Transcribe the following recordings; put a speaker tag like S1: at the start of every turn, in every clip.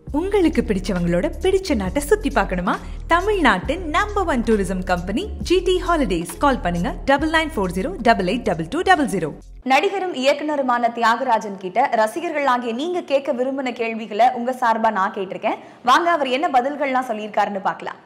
S1: உங்களுக்கு பிடிச்சவங்களோட பிடிச்ச நாட்டை சுத்தி பார்க்கணுமா தமிழ்நாட்டின் number one tourism company GT holidays call பண்ணுங்க double nine four zero double eight double two double zero
S2: நடிகரும் இயக்குனருமான தியாகராஜன் கிட்ட ரசிகர்கள் ஆகிய நீங்க கேட்க விரும்பின கேள்விகளை உங்க சார்பா நான் கேட்டிருக்கேன் வாங்க அவர் என்ன பதில்கள்லாம் சொல்லியிருக்காருன்னு பார்க்கலாம்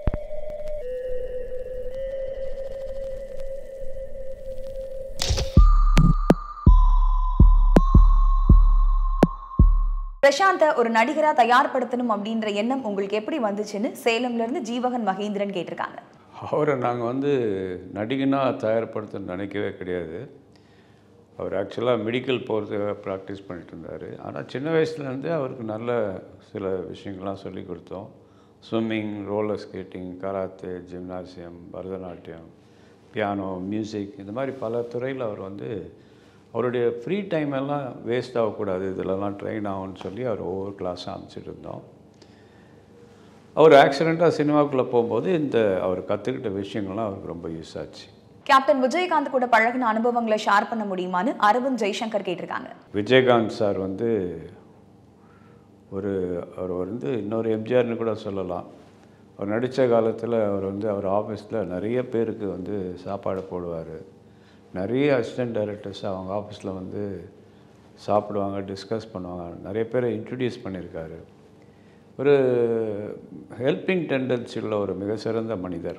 S2: பிரசாந்த ஒரு நடிகரா தயார்படுத்தணும் அப்படின்ற எண்ணம் உங்களுக்கு எப்படி வந்துச்சுன்னு சேலம்ல இருந்து ஜீவகன் மகேந்திரன் கேட்டிருக்காங்க
S3: அவரை நாங்கள் வந்து நடிகனாக தயார்படுத்த நினைக்கவே கிடையாது அவர் ஆக்சுவலாக மெடிக்கல் போகிறதுக்காக ப்ராக்டிஸ் பண்ணிட்டு இருந்தார் ஆனால் சின்ன வயசுலேருந்தே அவருக்கு நல்ல சில விஷயங்கள்லாம் சொல்லி கொடுத்தோம் swimming roller skating karate gymnasium Bharatanatyam piano music இந்த மாதிரி பல துறையில் அவர் வந்து அவருடைய ஃப்ரீ டைம் எல்லாம் வேஸ்ட் ஆகக்கூடாது இதிலெல்லாம் ட்ரெயின் ஆகும்னு சொல்லி அவர் ஒவ்வொரு கிளாஸாக அனுப்பிச்சிட்டு இருந்தோம் அவர் ஆக்சிடெண்ட்டாக சினிமாக்குள்ளே போகும்போது இந்த அவர் கற்றுக்கிட்ட விஷயங்கள்லாம் அவருக்கு ரொம்ப யூஸ் ஆச்சு
S2: கேப்டன் விஜயகாந்த் கூட பழகின அனுபவங்களை ஷேர் பண்ண முடியுமான்னு அரவிந்த் ஜெய்சங்கர் கேட்டிருக்காங்க
S3: விஜயகாந்த் சார் வந்து ஒரு அவர் வந்து இன்னொரு எம்ஜிஆர்னு கூட சொல்லலாம் அவர் நடித்த காலத்தில் அவர் வந்து அவர் ஆஃபீஸில் நிறைய பேருக்கு வந்து சாப்பாடு போடுவார் நிறைய அசிஸ்டன்ட் டைரக்டர்ஸ் அவங்க ஆஃபீஸில் வந்து சாப்பிடுவாங்க டிஸ்கஸ் பண்ணுவாங்க நிறைய பேரை இன்ட்ரடியூஸ் பண்ணியிருக்காரு ஒரு ஹெல்பிங் டெண்டன்சி உள்ள ஒரு மிக சிறந்த மனிதர்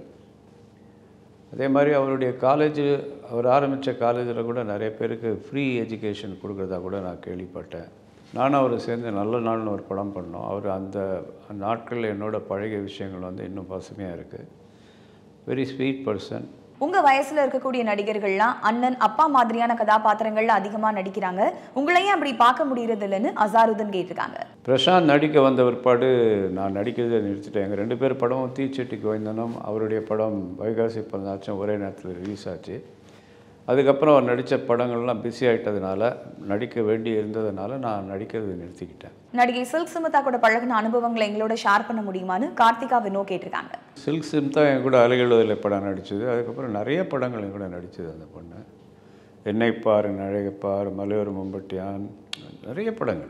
S3: அதே மாதிரி அவருடைய காலேஜ் அவர் ஆரம்பித்த காலேஜில் கூட நிறைய பேருக்கு ஃப்ரீ எஜுகேஷன் கொடுக்குறதா கூட நான் கேள்விப்பட்டேன் நானும் அவர் சேர்ந்து நல்ல நாள்னு ஒரு படம் பண்ணோம் அவர் அந்த நாட்களில் என்னோட பழகிய விஷயங்கள் வந்து இன்னும் பசுமையாக இருக்குது வெரி ஸ்வீட் பர்சன்
S2: உங்க வயசுல இருக்கக்கூடிய நடிகர்கள்லாம் அண்ணன் அப்பா மாதிரியான கதாபாத்திரங்கள்ல அதிகமா நடிக்கிறாங்க உங்களையும் அப்படி பார்க்க முடியறது இல்லைன்னு அசாருதன் கேட்டிருக்காங்க
S3: பிரசாந்த் நடிக்க வந்த பிற்பாடு நான் நடிக்கிறதை நிறுத்திட்டேன் எங்கள் ரெண்டு பேர் படமும் தீச்சட்டி கோவிந்தனம் அவருடைய படம் வைகாசி பதினாச்சும் ஒரே நேரத்தில் ரிலீஸ் ஆச்சு அதுக்கப்புறம் அவர் நடித்த படங்கள்லாம் பிஸி ஆகிட்டதுனால நடிக்க வேண்டி இருந்ததுனால நான் நடிக்கிறதை நிறுத்திக்கிட்டேன்
S2: நடிகை சில்க் சுமிதா கூட பழகின அனுபவங்களை எங்களோட ஷேர் பண்ண முடியுமான்னு கார்த்திகா வினோ கேட்டிருக்காங்க
S3: சில்க் சிம் தான் என் கூட அலைகளுதில் படம் நடித்தது அதுக்கப்புறம் நிறைய படங்கள் என் கூட நடித்தது அந்த பொண்ணு என்னை பார் அழகப்பார் மலையூர் மம்பட்டியான் நிறைய படங்கள்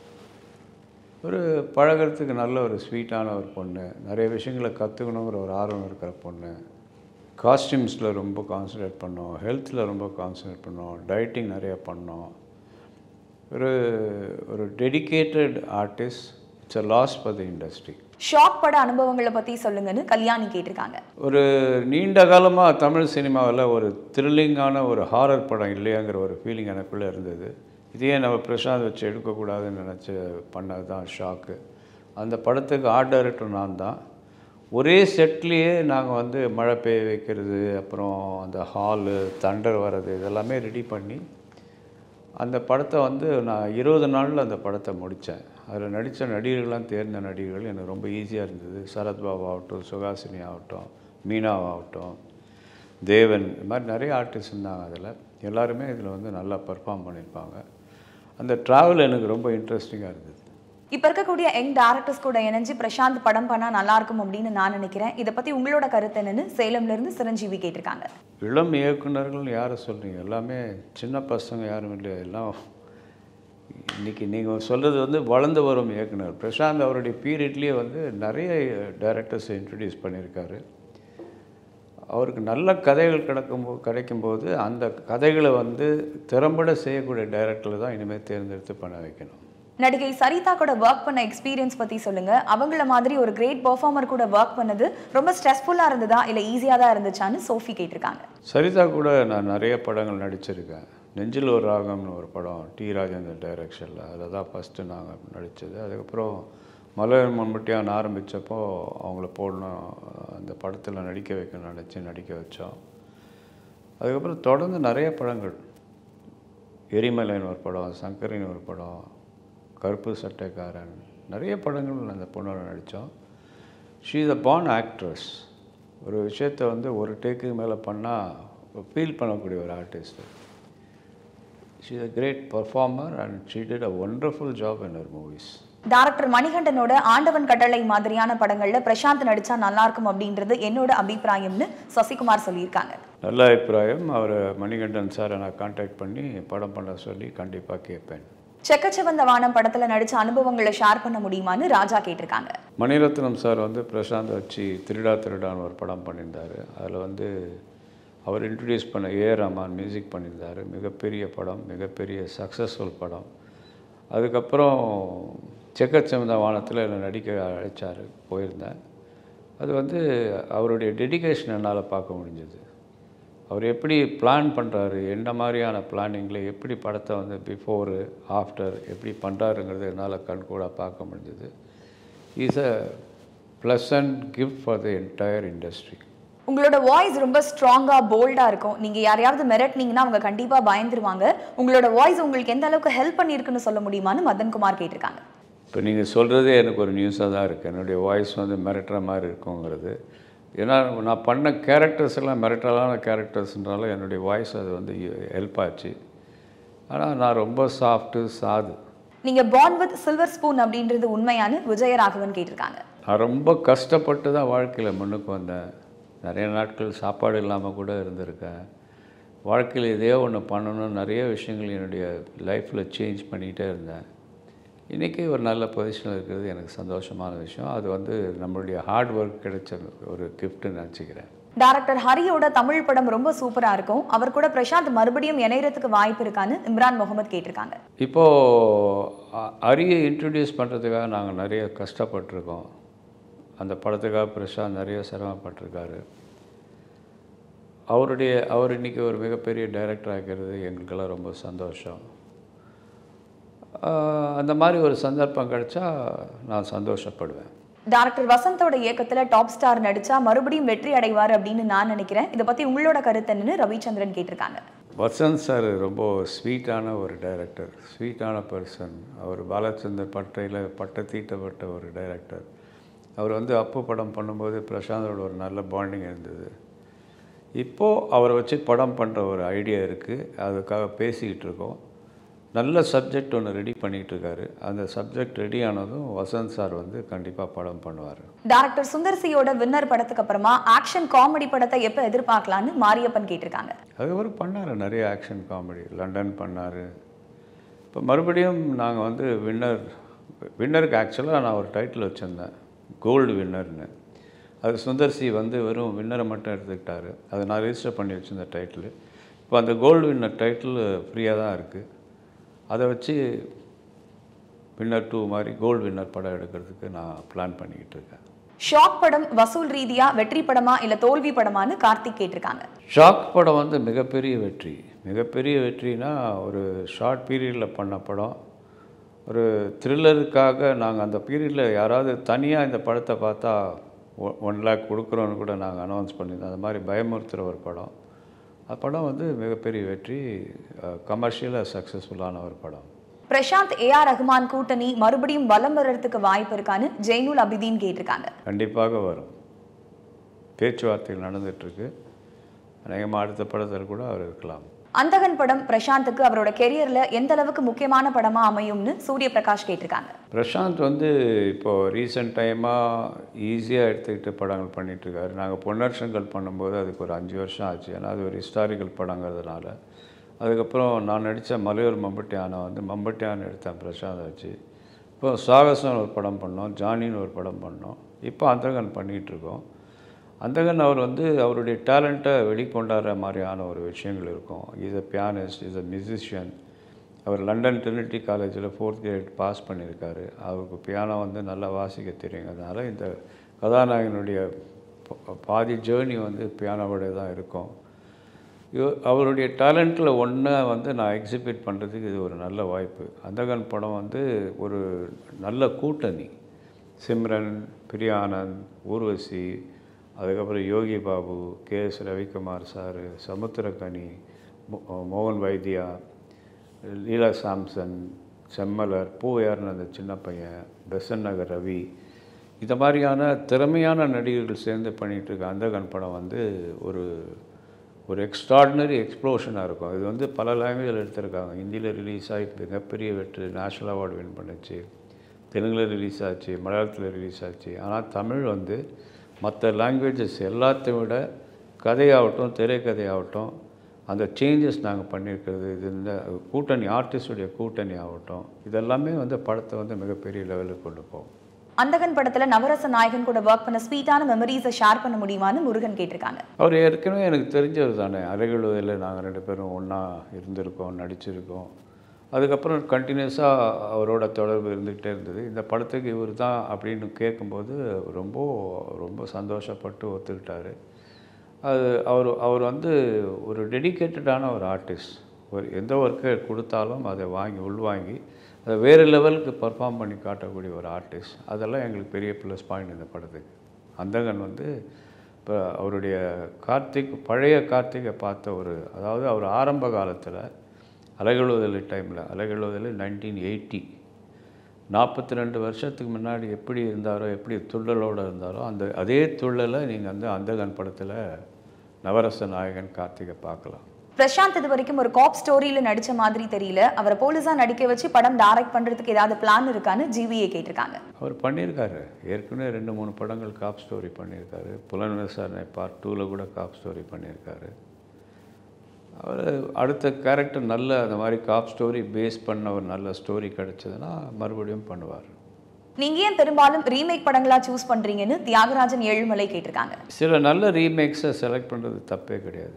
S3: ஒரு பழகிறதுக்கு நல்ல ஒரு ஸ்வீட்டான ஒரு பொண்ணு நிறைய விஷயங்களை கற்றுக்கணுங்கிற ஒரு ஆர்வம் இருக்கிற பொண்ணு காஸ்டியூம்ஸில் ரொம்ப கான்சன்ட்ரேட் பண்ணோம் ஹெல்த்தில் ரொம்ப கான்சன்ட்ரேட் பண்ணோம் டயட்டிங் நிறைய பண்ணோம் ஒரு ஒரு dedicated artist it's a loss for the industry
S2: shock பட அனுபவங்களை பத்தி சொல்லுங்கன்னு கல்யாணி கேட்டிருக்காங்க
S3: ஒரு நீண்ட காலமாக தமிழ் சினிமாவில் ஒரு த்ரில்லிங்கான ஒரு ஹாரர் படம் இல்லையாங்கிற ஒரு ஃபீலிங் எனக்குள்ளே இருந்தது இதையே நம்ம பிரசாந்த் வச்சு எடுக்கக்கூடாதுன்னு நினச்சி பண்ணது தான் ஷாக்கு அந்த படத்துக்கு ஆர்ட் டைரக்டர் நான் தான் ஒரே செட்லேயே நாங்கள் வந்து மழை பெய்ய வைக்கிறது அப்புறம் அந்த ஹாலு தண்டர் வர்றது இதெல்லாமே ரெடி பண்ணி அந்த படத்தை வந்து நான் இருபது நாளில் அந்த படத்தை முடித்தேன் அதில் நடித்த நடிகர்கள்லாம் தேர்ந்த நடிகர்கள் எனக்கு ரொம்ப ஈஸியாக இருந்தது சரத்பாபு ஆகட்டும் சுகாசினி ஆகட்டும் மீனாவாகட்டும் தேவன் இது மாதிரி நிறைய ஆர்டிஸ்ட் இருந்தாங்க அதில் எல்லாருமே இதில் வந்து நல்லா பர்ஃபார்ம் பண்ணியிருப்பாங்க அந்த ட்ராவல் எனக்கு ரொம்ப இன்ட்ரெஸ்டிங்காக இருந்தது
S2: இப்ப இருக்கக்கூடிய யங் டேரக்டர்ஸ் கூட இணைஞ்சு பிரசாந்த் படம் பண்ணா நல்லா இருக்கும் அப்படின்னு நான் நினைக்கிறேன் இதை பத்தி உங்களோட கருத்து என்னன்னு சேலம்ல இருந்து சிரஞ்சீவி கேட்டிருக்காங்க
S3: இளம் இயக்குனர்கள் யாரை சொல்கிறீங்க எல்லாமே சின்ன பசங்க யாரும் இல்லை எல்லாம் இன்றைக்கி நீங்கள் சொல்கிறது வந்து வளர்ந்து வரும் இயக்குனர் பிரசாந்த் அவருடைய பீரியட்லேயே வந்து நிறைய டைரக்டர்ஸை இன்ட்ரடியூஸ் பண்ணியிருக்காரு அவருக்கு நல்ல கதைகள் கிடைக்கும் கிடைக்கும்போது அந்த கதைகளை வந்து திறம்பட செய்யக்கூடிய டைரக்டர் தான் இனிமேல் தேர்ந்தெடுத்து பண்ண வைக்கணும்
S2: நடிகை சரிதா கூட ஒர்க் பண்ண எக்ஸ்பீரியன்ஸ் பத்தி சொல்லுங்க அவங்கள மாதிரி ஒரு கிரேட் பெர்ஃபார்மர் கூட ஒர்க் பண்ணது ரொம்ப ஸ்ட்ரெஸ்ஃபுல்லா இருந்ததா இல்ல ஈஸியா தான் இருந்துச்சான்னு சோஃபி கேட்டிருக்காங்க
S3: சரிதா கூட நான் நிறைய படங்கள் நடிச்சிருக்கேன் நெஞ்சில் ஒரு ராகம்னு ஒரு படம் டி ராஜேந்தர் டைரக்ஷனில் அதில் தான் ஃபஸ்ட்டு நாங்கள் நடித்தது அதுக்கப்புறம் மலையாளம் மண்பட்டியான் ஆரம்பித்தப்போ அவங்கள போடணும் அந்த படத்தில் நடிக்க வைக்கணும்னு நினச்சி நடிக்க வச்சோம் அதுக்கப்புறம் தொடர்ந்து நிறைய படங்கள் எரிமலைன்னு ஒரு படம் சங்கரின்னு ஒரு படம் கருப்பு சட்டைக்காரன் நிறைய படங்கள் அந்த பொண்ணோட நடித்தோம் she is a born actress ஒரு விஷயத்தை வந்து ஒரு டேக்குக்கு மேலே பண்ணால் ஃபீல் பண்ணக்கூடிய ஒரு artist she is a great performer and she did a wonderful job in her movies
S2: director மணிகண்டனோட ஆண்டவன் கட்டளை மாதிரியான படங்கள்ல பிரசாந்த் நடிச்சா நல்லா இருக்கும் அப்படின்றது என்னோட அபிப்பிராயம்னு சசிகுமார் சொல்லியிருக்காங்க
S3: நல்ல அபிப்பிராயம் அவர் மணிகண்டன் சாரை நான் காண்டாக்ட் பண்ணி படம் பண்ண சொல்லி கண்டிப்பாக கேட்பேன்
S2: செக்கச்சவந்த வானம் படத்துல நடிச்ச அனுபவங்களை ஷேர் பண்ண முடியுமான்னு ராஜா கேட்டிருக்காங்க
S3: மணிரத்னம் சார் வந்து பிரசாந்த் வச்சு திருடா திருடான்னு ஒரு படம் பண்ணியிருந்தார் அதில் வந்து அவர் இன்ட்ரடியூஸ் பண்ண ஏ ரஹ்மான் மியூசிக் பண்ணியிருந்தார் மிகப்பெரிய படம் மிகப்பெரிய சக்ஸஸ்ஃபுல் படம் அதுக்கப்புறம் செக்கச்சமந்த வானத்தில் என்னை நடிக்க அழைச்சார் போயிருந்தேன் அது வந்து அவருடைய டெடிகேஷன் என்னால் பார்க்க முடிஞ்சது அவர் எப்படி பிளான் பண்ணுறாரு என்ன மாதிரியான பிளானிங்கில் எப்படி படத்தை வந்து பிஃபோரு ஆஃப்டர் எப்படி பண்ணுறாருங்கிறது என்னால் கண்கூடாக பார்க்க முடிஞ்சது is a pleasant gift for the entire industry
S2: உங்களோட வாய்ஸ் ரொம்ப ஸ்ட்ராங்கா போல்டா இருக்கும் நீங்க யாரையாவது மிரட்டினீங்கன்னா அவங்க கண்டிப்பா பயந்துருவாங்க உங்களோட வாய்ஸ் உங்களுக்கு எந்த அளவுக்கு ஹெல்ப் பண்ணியிருக்குன்னு சொல்ல முடியுமான்னு மதன்குமார் கேட்டிருக்காங்க
S3: இப்போ நீங்கள் சொல்கிறதே எனக்கு ஒரு நியூஸாக தான் இருக்குது என்னுடைய வாய்ஸ் வந்து மிரட்டுற மாதிரி இருக்குங்கிறது ஏன்னா நான் பண்ண கேரக்டர்ஸ் எல்லாம் மிரட்டலான கேரக்டர்ஸ்னால என்னுடைய வாய்ஸ் அது வந்து ஹெல்ப் ஆச்சு ஆனால் நான் ரொம்ப சாஃப்ட்டு சாது
S2: நீங்க பாண்ட் வித் சில்வர் ஸ்பூன் அப்படின்றது உண்மையானு விஜயராகவன் கேட்டிருக்காங்க
S3: நான் ரொம்ப கஷ்டப்பட்டு தான் வாழ்க்கையில் முன்னுக்கு வந்தேன் நிறைய நாட்கள் சாப்பாடு இல்லாமல் கூட இருந்திருக்கேன் வாழ்க்கையில் இதே ஒன்று பண்ணணும்னு நிறைய விஷயங்கள் என்னுடைய லைஃப்பில் சேஞ்ச் பண்ணிக்கிட்டே இருந்தேன் இன்றைக்கி ஒரு நல்ல பொசிஷனில் இருக்கிறது எனக்கு சந்தோஷமான விஷயம் அது வந்து நம்மளுடைய ஹார்ட் ஒர்க் கிடைச்ச ஒரு கிஃப்ட்டுன்னு நினச்சிக்கிறேன்
S2: டைரக்டர் ஹரியோட தமிழ் படம் ரொம்ப சூப்பரா இருக்கும் அவர் கூட பிரசாந்த் மறுபடியும் இணையறதுக்கு வாய்ப்பு இருக்கான்னு இம்ரான் முகமது கேட்டிருக்காங்க
S3: இப்போது அரியை இன்ட்ரடியூஸ் பண்ணுறதுக்காக நாங்கள் நிறைய கஷ்டப்பட்டிருக்கோம் அந்த படத்துக்காக பிரசாந்த் நிறைய சிரமப்பட்டிருக்காரு அவருடைய அவர் இன்றைக்கி ஒரு மிகப்பெரிய டைரக்டர் ஆகிறது எங்களுக்கெல்லாம் ரொம்ப சந்தோஷம் ஆஹ் அந்த மாதிரி ஒரு சந்தர்ப்பம் கிடைச்சா நான் சந்தோஷப்படுவேன்
S2: டைரக்டர் வசந்தோட இயக்கத்துல டாப் ஸ்டார் நடிச்சா மறுபடியும் வெற்றி அடைவார் அப்படின்னு நான் நினைக்கிறேன் இதை பத்தி உங்களோட கருத்து என்னன்னு ரவிச்சந்திரன் கேட்டிருக்காங்க
S3: வசந்த் சார் ரொம்ப ஸ்வீட்டான ஒரு டைரக்டர் ஸ்வீட்டான பர்சன் அவர் பாலச்சந்தர் பட்டையில் பட்டை தீட்டப்பட்ட ஒரு டைரக்டர் அவர் வந்து அப்பு படம் பண்ணும்போது பிரசாந்தோட ஒரு நல்ல பாண்டிங் இருந்தது இப்போது அவரை வச்சு படம் பண்ணுற ஒரு ஐடியா இருக்குது அதுக்காக பேசிக்கிட்டு இருக்கோம் நல்ல சப்ஜெக்ட் ஒன்று ரெடி பண்ணிகிட்டு இருக்காரு அந்த சப்ஜெக்ட் ரெடி ஆனதும் வசந்த் சார் வந்து கண்டிப்பாக படம் பண்ணுவார்
S2: டைரக்டர் சுந்தர் சியோட வின்னர் படத்துக்கு அப்புறமா ஆக்ஷன் காமெடி படத்தை எப்ப எதிர்பார்க்கலான்னு மாரியப்பன் கேட்டிருக்காங்க
S3: அதுக்கப்புறம் பண்ணார் நிறைய ஆக்ஷன் காமெடி லண்டன் பண்ணார் இப்போ மறுபடியும் நாங்கள் வந்து வின்னர் வின்னருக்கு ஆக்சுவலாக நான் ஒரு டைட்டில் வச்சுருந்தேன் கோல்டு வின்னர்னு அது சுந்தர் சி வந்து வெறும் வின்னரை மட்டும் எடுத்துக்கிட்டாரு அதை நான் ரெஜிஸ்டர் பண்ணி வச்சுருந்த டைட்டில் இப்போ அந்த கோல்டு வின்னர் டைட்டில் ஃப்ரீயாக தான் இருக்குது அதை வச்சு வின்னர் டூ மாதிரி கோல்டு வின்னர் படம் எடுக்கிறதுக்கு நான் பிளான் பண்ணிக்கிட்டு இருக்கேன்
S2: ஷாக் படம் வசூல் ரீதியா வெற்றி படமா இல்ல தோல்வி படமான்னு கார்த்திக் கேட்டிருக்காங்க
S3: ஷாக் படம் வந்து மிகப்பெரிய வெற்றி மிகப்பெரிய வெற்றினா ஒரு ஷார்ட் பீரியடில் பண்ண படம் ஒரு த்ரில்லருக்காக நாங்கள் அந்த பீரியடில் யாராவது தனியாக இந்த படத்தை பார்த்தா ஒன் லேக் கொடுக்குறோன்னு கூட நாங்கள் அனௌன்ஸ் பண்ணியிருந்தோம் அந்த மாதிரி பயமுறுத்துகிற ஒரு படம் அந்த படம் வந்து மிகப்பெரிய வெற்றி கமர்ஷியலாக சக்ஸஸ்ஃபுல்லான ஒரு படம்
S2: பிரசாந்த் ஏ ஆர் ரஹ்மான் கூட்டணி மறுபடியும் வலம் வர்றதுக்கு வாய்ப்பு இருக்கான்னு ஜெய்னுல் அபிதீன் கேட்டிருக்காங்க
S3: கண்டிப்பாக வரும் பேச்சுவார்த்தைகள் நடந்துகிட்ருக்கு அநேகமாக அடுத்த படத்தில் கூட அவர் இருக்கலாம்
S2: அந்தகன் படம் பிரசாந்துக்கு அவரோட கெரியர்ல எந்த அளவுக்கு முக்கியமான படமா அமையும்னு சூரிய பிரகாஷ் கேட்டிருக்காங்க
S3: பிரசாந்த் வந்து இப்போது ரீசெண்ட் டைமாக ஈஸியாக எடுத்துக்கிட்டு படங்கள் பண்ணிகிட்ருக்காரு நாங்கள் பொன்னர்ஷங்கள் பண்ணும்போது அதுக்கு ஒரு அஞ்சு வருஷம் ஆச்சு ஏன்னா அது ஒரு ஹிஸ்டாரிக்கல் படங்கிறதுனால அதுக்கப்புறம் நான் நடித்த மலையூர் மம்பட்டியானை வந்து மம்பட்டியான் எடுத்தேன் பிரசாந்த் வச்சு இப்போ சாகசம் ஒரு படம் பண்ணோம் ஜானின்னு ஒரு படம் பண்ணோம் இப்போ அந்தகன் பண்ணிகிட்ருக்கோம் அந்தகன் அவர் வந்து அவருடைய டேலண்ட்டை வெளிக்கொண்டாடுற மாதிரியான ஒரு விஷயங்கள் இருக்கும் is a pianist is a musician அவர் லண்டன் ட்ரினிட்டி காலேஜில் ஃபோர்த் கிரேட் பாஸ் பண்ணியிருக்காரு அவருக்கு பியானோ வந்து நல்லா வாசிக்க தெரியும் அதனால் இந்த கதாநாயகனுடைய பா- பாதி ஜேர்னி வந்து பியானோவோட தான் இருக்கும் இவ- அவருடைய டேலண்ட்டில் ஒன்றை வந்து நான் எக்ஸிபிட் பண்ணுறதுக்கு இது ஒரு நல்ல வாய்ப்பு அந்தகன் படம் வந்து ஒரு நல்ல கூட்டணி சிம்ரன் பிரியானந்த் ஊர்வசி அதுக்கப்புறம் Yogi Babu K S Ravikumar sir Samuthirakani மோ- மோகன் வைத்தியா லீலா சாம்சன் செம்மலர் பூவையார்னு அந்த சின்ன பையன் பெசன் நகர் ரவி இந்த மாதிரியான திறமையான நடிகர்கள் சேர்ந்து பண்ணிகிட்டு இருக்க அந்தகன் படம் வந்து ஒரு ஒரு எக்ஸ்ட்ராடினரி எக்ஸ்ப்ளோஷனாக இருக்கும் இது வந்து பல லாங்குவேஜில் எடுத்திருக்காங்க ஹிந்தியில் ரிலீஸ் ஆகி மிகப்பெரிய வெற்றி நேஷ்னல் அவார்டு வின் பண்ணுச்சு தெலுங்கில் ரிலீஸ் ஆச்சு மலையாளத்தில் ரிலீஸ் ஆச்சு ஆனால் தமிழ் வந்து மற்ற லாங்குவேஜஸ் எல்லாத்தையும் விட கதையாகட்டும் திரைக்கதையாகட்டும் அந்த சேஞ்சஸ் நாங்கள் பண்ணியிருக்கிறது இது இந்த கூட்டணி ஆர்டிஸ்டுடைய கூட்டணி ஆகட்டும் இதெல்லாமே வந்து படத்தை வந்து மிகப்பெரிய லெவலுக்கு கொண்டு போகும்
S2: அந்தகன் படத்துல நவரச நாயகன் கூட ஒர்க் பண்ண ஸ்வீட்டான மெமரிஸை ஷேர் பண்ண முடியுமான்னு முருகன் கேட்டிருக்காங்க
S3: அவர் ஏற்கனவே எனக்கு தெரிஞ்சவர் தானே அலைகளுவதில் நாங்கள் ரெண்டு பேரும் ஒன்றா இருந்திருக்கோம் நடிச்சிருக்கோம் அதுக்கப்புறம் கண்டினியூஸாக அவரோட தொடர்பு இருந்துகிட்டே இருந்தது இந்த படத்துக்கு இவர் தான் அப்படின்னு கேட்கும்போது ரொம்ப ரொம்ப சந்தோஷப்பட்டு ஒத்துக்கிட்டாரு அது அவர் அவர் வந்து ஒரு டெடிக்கேட்டடான ஒரு ஆர்டிஸ்ட் ஒரு எந்த ஒர்க்கை கொடுத்தாலும் அதை வாங்கி உள்வாங்கி அதை வேறு லெவலுக்கு பர்ஃபார்ம் பண்ணி காட்டக்கூடிய ஒரு ஆர்டிஸ்ட் அதெல்லாம் எங்களுக்கு பெரிய ப்ளஸ் பாயிண்ட் இந்த படத்துக்கு அந்தகன் வந்து இப்போ அவருடைய கார்த்திக் பழைய கார்த்திகை பார்த்த ஒரு அதாவது அவர் ஆரம்ப காலத்தில் அலைகளுவதில் டைமில் அலைகளுவதில் நைன்டீன் எயிட்டி நாற்பத்தி ரெண்டு வருஷத்துக்கு முன்னாடி எப்படி இருந்தாரோ எப்படி துள்ளலோடு இருந்தாரோ அந்த அதே துள்ளலை நீங்கள் வந்து அந்தகன் படத்தில் நவரச நாயகன் கார்த்திகை பார்க்கலாம்
S2: பிரசாந்த் இது வரைக்கும் ஒரு காப் ஸ்டோரியில நடிச்ச மாதிரி தெரியல அவரை போலீஸா நடிக்க வச்சு படம் டைரக்ட் பண்றதுக்கு ஏதாவது பிளான் இருக்கான்னு ஜிவிஏ கேட்டிருக்காங்க
S3: அவர் பண்ணியிருக்காரு ஏற்கனவே ரெண்டு மூணு படங்கள் காப் ஸ்டோரி பண்ணியிருக்காரு புலன் விசாரணை பார்ட் டூவில் கூட காப் ஸ்டோரி பண்ணியிருக்காரு அவர் அடுத்த கேரக்டர் நல்ல அந்த மாதிரி காப் ஸ்டோரி பேஸ் பண்ண ஒரு நல்ல ஸ்டோரி கிடைச்சதுன்னா மறுபடியும் பண்ணுவார்
S2: நீங்க ஏன் பெரும்பாலும் ரீமேக் படங்களா சூஸ் பண்றீங்கன்னு தியாகராஜன் ஏழுமலை கேட்டிருக்காங்க
S3: சில நல்ல ரீமேக்ஸை செலக்ட் பண்ணுறது தப்பே கிடையாது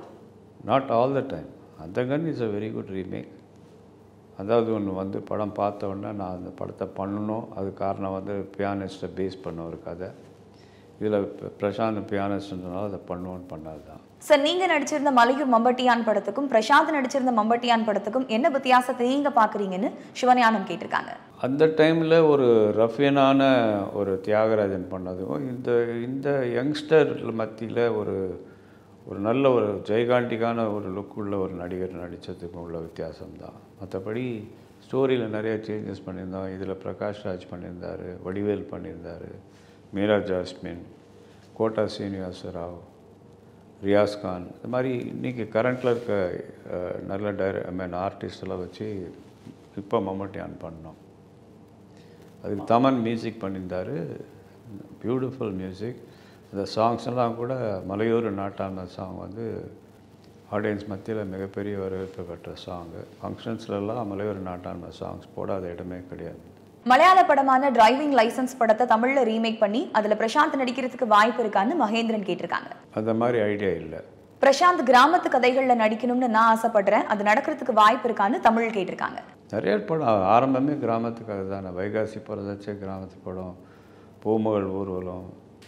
S3: நாட் ஆல் த டைம் அந்த gun is a very good remake அதாவது ஒன்று வந்து படம் பார்த்த உடனே நான் அந்த படத்தை பண்ணணும் அது காரணம் வந்து பியானிஸ்ட்டை பேஸ் பண்ண ஒரு கதை இதில் பிரசாந்த் பியானிஸ்ட்ன்றனால அதை பண்ணுவோன்னு பண்ணது தான்
S2: சார் நீங்க நடிச்சிருந்த மலையூர் மம்பட்டியான் படத்துக்கும் பிரசாந்த் நடிச்சிருந்த மம்பட்டியான் படத்துக்கும் என்ன வித்தியாசத்தை நீங்க பாக்குறீங்கன்னு சிவஞானம் கேட்டிருக்காங்க
S3: அந்த டைமில் ஒரு ரஃபியனான ஒரு தியாகராஜன் பண்ணதும் இந்த இந்த யங்ஸ்டர் மத்தியில் ஒரு ஒரு நல்ல ஒரு ஜெயகாண்டிக்கான ஒரு லுக் உள்ள ஒரு நடிகர் நடித்ததுக்கும் உள்ள வித்தியாசம் தான் மற்றபடி ஸ்டோரியில் நிறைய சேஞ்சஸ் பண்ணியிருந்தோம் இதில் பிரகாஷ் ராஜ் பண்ணியிருந்தார் வடிவேல் பண்ணியிருந்தார் மீரா ஜாஸ்மின் கோட்டா சீனிவாச ராவ் ரியாஸ் கான் இந்த மாதிரி இன்றைக்கி கரண்ட்டில் இருக்க அஹ், நல்ல டைர ஐ மீன் ஆர்டிஸ்டெல்லாம் வச்சு இப்போ மம்மட்டியான் பண்ணோம் அதுக்கு தமன் மியூசிக் பண்ணியிருந்தார் பியூட்டிஃபுல் மியூசிக் இந்த சாங்ஸ் எல்லாம் கூட மலையூர் நாட்டான சாங் வந்து ஆடியன்ஸ் மத்தியில் மிகப்பெரிய வரவேற்பு பெற்ற சாங்கு ஃபங்க்ஷன்ஸ்லலாம் மலையூர் நாட்டான சாங்ஸ் போடாத இடமே கிடையாது
S2: மலையாள படமான டிரைவிங் லைசென்ஸ் படத்தை தமிழ்ல ரீமேக் பண்ணி அதுல பிரசாந்த் நடிக்கிறதுக்கு வாய்ப்பு இருக்கான்னு மகேந்திரன் கேட்டிருக்காங்க
S3: அந்த மாதிரி ஐடியா இல்லை
S2: பிரசாந்த் கிராமத்து கதைகள்ல நடிக்கணும்னு நான் ஆசைப்படுறேன் அது நடக்கிறதுக்கு வாய்ப்பு இருக்கான்னு தமிழ் கேட்டிருக்காங்க
S3: நிறைய படம் ஆரம்பமே கிராமத்துக்காக தானே வைகாசி பிறந்தாச்சே கிராமத்து படம் பூமகள் ஊர்வலம்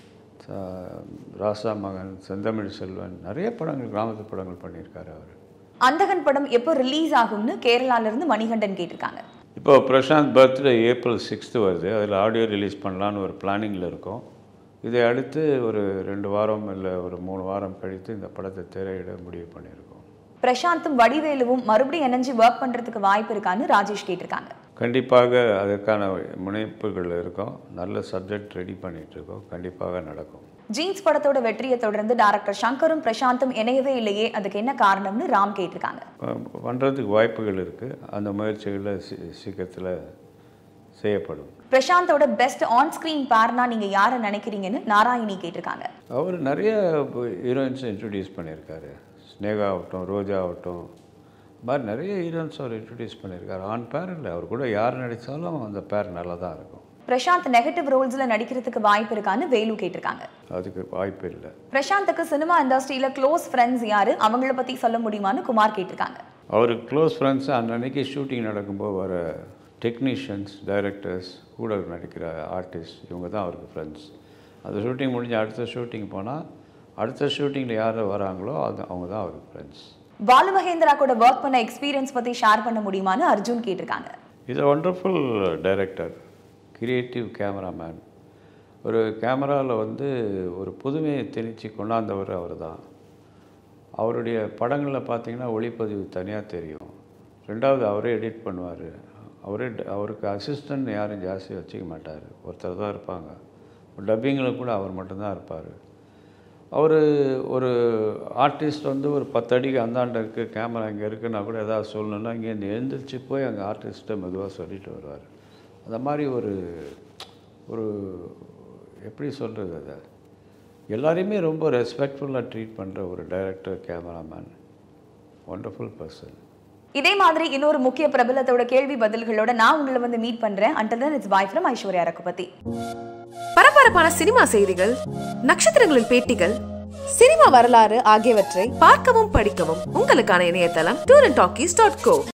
S3: ச- ராசா மகன் செந்தமிழ் செல்வன் நிறைய படங்கள் கிராமத்து படங்கள் பண்ணியிருக்காரு அவர்
S2: அந்தகன் படம் எப்போ ரிலீஸ் ஆகும்னு கேரளால இருந்து மணிகண்டன் கேட்டிருக்காங்க
S3: இப்போ பிரசாந்த் பர்த்டே ஏப்ரல் சிக்ஸ்த்து வருது அதில் ஆடியோ ரிலீஸ் பண்ணலான்னு ஒரு பிளானிங்கில் இருக்கோம் இதை அடுத்து ஒரு ரெண்டு வாரம் இல்லை ஒரு மூணு வாரம் கழித்து இந்த படத்தை திரையிட முடிவு பண்ணியிருக்கோம்
S2: பிரசாந்தும் வடிவேலுவும் மறுபடியும் இணைஞ்சு ஒர்க் பண்றதுக்கு வாய்ப்பு இருக்கான்னு ராஜேஷ் கேட்டிருக்காங்க
S3: கண்டிப்பாக அதற்கான முனைப்புகள் இருக்கும் நல்ல சப்ஜெக்ட் ரெடி பண்ணிட்டு இருக்கோம் கண்டிப்பாக நடக்கும்
S2: ஜீன்ஸ் படத்தோட வெற்றியை தொடர்ந்து டைரக்டர் சங்கரும் பிரசாந்தும் இணையவே இல்லையே அதுக்கு என்ன காரணம்னு ராம் கேட்டிருக்காங்க
S3: பண்ணுறதுக்கு வாய்ப்புகள் இருக்குது அந்த முயற்சிகளில் சி சீக்கிரத்தில் செய்யப்படும்
S2: பிரசாந்தோட பெஸ்ட் ஆன் ஸ்கிரீன் பார்னா நீங்க யாரை நினைக்கிறீங்கன்னு நாராயணி கேட்டிருக்காங்க
S3: அவர் நிறைய ஹீரோயின்ஸை இன்ட்ரடியூஸ் பண்ணியிருக்காரு ஸ்னேகா ஆகட்டும் ரோஜா ஆகட்டும் இந்த மாதிரி நிறைய ஹீரோயின்ஸ் அவர் இன்ட்ரடியூஸ் பண்ணியிருக்காரு ஆன் பேர் இல்லை அவர் கூட யார் நடித்தாலும் அந்த பேர் நல்லா தான் இருக்கும்
S2: பிரசாந்த் நெகட்டிவ் ரோல்ஸ்ல நடிக்கிறதுக்கு வாய்ப்பு இருக்கான்னு வேலு கேட்டிருக்காங்க
S3: அதுக்கு வாய்ப்பு இல்லை
S2: பிரசாந்துக்கு சினிமா இண்டஸ்ட்ரியில க்ளோஸ் ஃப்ரெண்ட்ஸ் யாரு அவங்கள பத்தி சொல்ல முடியுமான்னு குமார் கேட்டிருக்காங்க
S3: அவருக்கு க்ளோஸ் ஃப்ரெண்ட்ஸ் அன்னன்னைக்கு ஷூட்டிங் நடக்கும்போது வர டெக்னீஷியன்ஸ் டைரக்டர்ஸ் கூட நடிக்கிற ஆர்டிஸ்ட் இவங்க தான் அவருக்கு ஃப்ரெண்ட்ஸ் அந்த ஷூட்டிங் முடிஞ்சு அடுத்த ஷூட்டிங் போனால் அடுத்த ஷூட்டிங்கில் யார் வராங்களோ அது அவங்க தான் அவருக்கு ஃப்ரெண்ட்ஸ்
S2: பாலு மகேந்திரா கூட ஒர்க் பண்ண எக்ஸ்பீரியன்ஸ் பத்தி ஷேர் பண்ண முடியுமான்னு அர்ஜுன் கேட்டிருக்காங்க
S3: is a wonderful director creative cameraman ஒரு கேமராவில் வந்து ஒரு புதுமையை திணிச்சு கொண்டாந்தவர் அவர் தான் அவருடைய படங்களில் பார்த்தீங்கன்னா ஒளிப்பதிவு தனியாக தெரியும் ரெண்டாவது அவரே எடிட் பண்ணுவார் அவரே ட- அவருக்கு அசிஸ்டன்ட் யாரும் ஜாஸ்தி வச்சுக்க மாட்டார் ஒருத்தர் தான் இருப்பாங்க டப்பிங்கில் கூட அவர் மட்டும்தான் இருப்பார் அவர் ஒரு ஆர்டிஸ்ட் வந்து ஒரு பத்து அடிக்கு அந்தாண்ட இருக்குது கேமரா இங்கே இருக்குன்னா கூட ஏதாவது சொல்லணுன்னா இங்கேருந்து எழுந்திரிச்சு போய் அங்கே ஆர்டிஸ்ட்டை மெதுவாக சொல்லிட்டு வருவார் அந்த மாதிரி ஒரு ஒரு எப்படி சொல்கிறது அதை எல்லாரையுமே ரொம்ப ரெஸ்பெக்ட்ஃபுல்லாக ட்ரீட் பண்ணுற ஒரு டைரக்டர் கேமராமேன் ஒண்டர்ஃபுல் பர்சன்
S2: இதே மாதிரி இன்னொரு முக்கிய பிரபலத்தோட கேள்வி பதில்களோட நான் உங்களை வந்து மீட் பண்றேன் until then it's bye from Aishwarya Raghupathi
S4: பரபரப்பான சினிமா செய்திகள் நட்சத்திரங்களின் பேட்டிகள் சினிமா வரலாறு ஆகியவற்றை பார்க்கவும் படிக்கவும் உங்களுக்கான இணையதளம் tour and talkies dot go